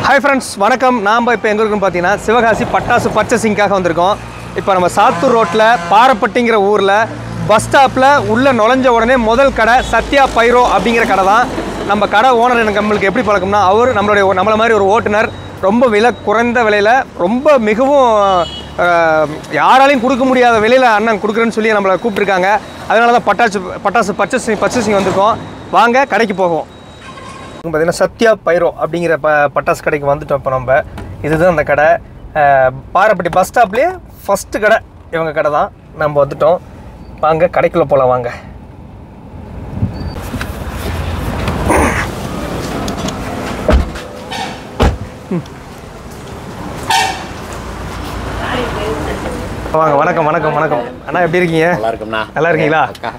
Hi friends வணக்கம் நாம் இப்போ எங்கே இருக்குன்னு பார்த்தீங்கன்னா சிவகாசி பட்டாசு பர்ச்சேசிங்காக வந்திருக்கோம் இப்போ நம்ம சாத்தூர் ரோட்டில் பாரப்பட்டிங்கிற ஊரில் பஸ் ஸ்டாப்பில் உள்ளே நுழைஞ்ச உடனே முதல் கடை சத்யா பைரோ அப்படிங்கிற கடை தான் நம்ம கடை ஓனர் எனக்கு நம்மளுக்கு எப்படி பழக்கம்னா அவர் நம்மளுடைய ஒரு- நம்மள மாதிரி ஒரு ஓட்டுநர் ரொம்ப விலை குறைந்த விலையில் ரொம்ப மிகவும் அஹ், யாராலையும் கொடுக்க முடியாத விலையில் அண்ணன் கொடுக்குறேன்னு சொல்லி நம்மளை கூப்பிட்டுருக்காங்க அதனால தான் பட்டாசு பட்டாசு பர்ச்சேசிங் பர்ச்சேசிங் வந்திருக்கோம் வாங்க கடைக்கு போவோம் பார்த்தீங்கன்னா சத்யா பைரோ அப்படிங்கிற ப பட்டாசு கடைக்கு வந்துட்டோம் இப்போ நம்ம இதுதான் அந்த கடை அஹ், பாரப்பட்டி பஸ் ஸ்டாப்லேயே ஃபஸ்ட்டு கடை இவங்க கடை தான் நம்ம வந்துட்டோம் வாங்க கடைக்குள்ளே போகலாம் வாங்க ம். வாங்க வணக்கம் வணக்கம் வணக்கம் அண்ணா எப்படி இருக்கீங்க நல்லா இருக்கும்ண்ணா நல்லா இருக்கீங்களா அக்கா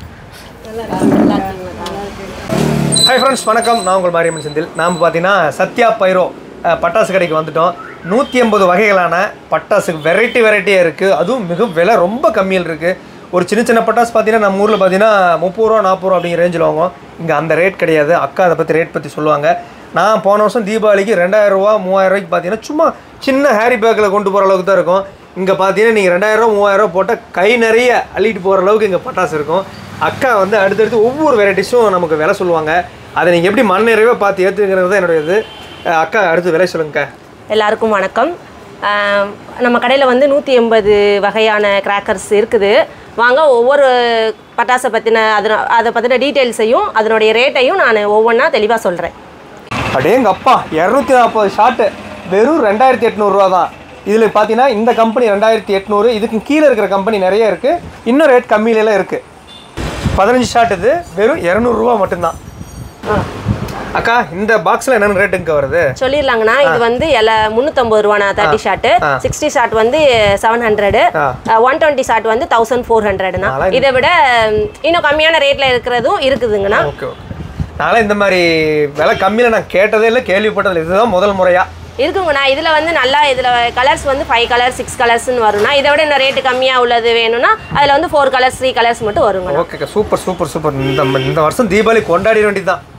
ஹாய் ஃப்ரெண்ட்ஸ் வணக்கம் நான் உங்கள் மாரியம்மன் செந்தில் நாம் பார்த்தீங்கன்னா சத்யா பைரோ அஹ், பட்டாசு கடைக்கு வந்துட்டோம் நூற்றி ஐம்பது வகைகளான பட்டாசு வெரைட்டி வெரைட்டியாக இருக்குது அதுவும் மிக விலை ரொம்ப கம்மியில் இருக்குது ஒரு சின்ன சின்ன பட்டாசு பார்த்தீங்கன்னா நம்ம ஊரில் பார்த்தீங்கன்னா முப்பது ரூபா நாற்பது ரூபா அப்படிங்கிற ரேஞ்சில் வாங்குவோம் இங்கே அந்த ரேட் கிடையாது அக்கா அதை பற்றி ரேட் பற்றி சொல்லுவாங்க நான் போன வருஷம் தீபாவளிக்கு ரெண்டாயிரம் ரூபா மூவாயிரம் ரூபாய்க்கு பார்த்தீங்கன்னா சும்மா சின்ன ஹேரி பேக்கில் கொண்டு போகிற அளவுக்கு தான் இருக்கும் இங்கே பார்த்தீங்கன்னா நீங்கள் ரெண்டாயிரம் ரூபா மூவாயிரம் ரூபா போட்டால் கை நிறைய அள்ளிட்டு போகிற அளவுக்கு இங்கே பட்டாசு இருக்கும் அக்கா வந்து அடுத்தடுத்து ஒவ்வொரு வெரைட்டிஸும் நமக்கு விலை சொல்லுவாங்க அதை நீங்கள் எப்படி மண் நிறைவாக பார்த்து ஏற்றுங்கிறது தான் என்னுடைய இது அஹ் அக்கா அடுத்து விலை சொல்லுங்கக்கா எல்லாருக்கும் வணக்கம் ஆம், நம்ம கடையில் வந்து நூற்றி எண்பது வகையான கிராக்கர்ஸ் இருக்குது வாங்க ஒவ்வொரு பட்டாசை பற்றின அது அதை பற்றின டீட்டெயில்ஸையும் அதனுடைய ரேட்டையும் நான் ஒவ்வொன்றா தெளிவாக சொல்கிறேன் அடேங்க அப்பா இரநூத்தி நாற்பது ஷாட்டு வெறும் ரெண்டாயிரத்தி எட்நூறுரூவா தான் இதில் பார்த்தீங்கன்னா இந்த கம்பெனி ரெண்டாயிரத்தி எட்நூறு இதுக்கு கீழே இருக்கிற கம்பெனி நிறைய இருக்குது இன்னும் ரேட் கம்மியிலலாம் இருக்குது பதினஞ்சு ஷாட் இது வெறும் இரநூறுவா மட்டும்தான் அக்கா இந்த பாக்ஸில் என்னென்ன ரேட்டுங்க வருது சொல்லிடலாங்கண்ணா இது வந்து எல்லா முந்நூற்றம்பது ரூபாண்ணா தேர்ட்டி ஷாட்டு ஆ. சிக்ஸ்டி ஷாட் வந்து செவன் ஹண்ட்ரடு ஆ. ஒன் டுவெண்ட்டி ஷாட் வந்து தௌசண்ட் ஃபோர் ஹண்ட்ரட்ண்ணா நான்லாம் இதை விட ம், இன்னும் கம்மியான ரேட்டில் இருக்கிறதும் இருக்குதுங்கண்ணா ஓகே ஓகே நான்லாம் இந்த மாதிரி விலை கம்மியில் நான் கேட்டதே இல்லை கேள்விப்பட்டதில்லை இதுதான் முதல் முறையாக இருக்குங்கண்ணா இதில் வந்து நல்லா இதில் கலர்ஸ் வந்து ஃபைவ் கலர்ஸ் சிக்ஸ் கலர்ஸ்னு வரும்னா இதை விட இன்னும் ரேட்டு கம்மியாக உள்ளது வேணும்னா அதில் வந்து ஃபோர் கலர்ஸ் த்ரீ கலர்ஸ் மட்டும் வருங்கண்ணா ஓகேக்கா சூப்பர் சூப்பர் சூப்பர் இந்த இந்த வருஷம் தீபாவளி கொண்டாடிட வேண்டியதுதான்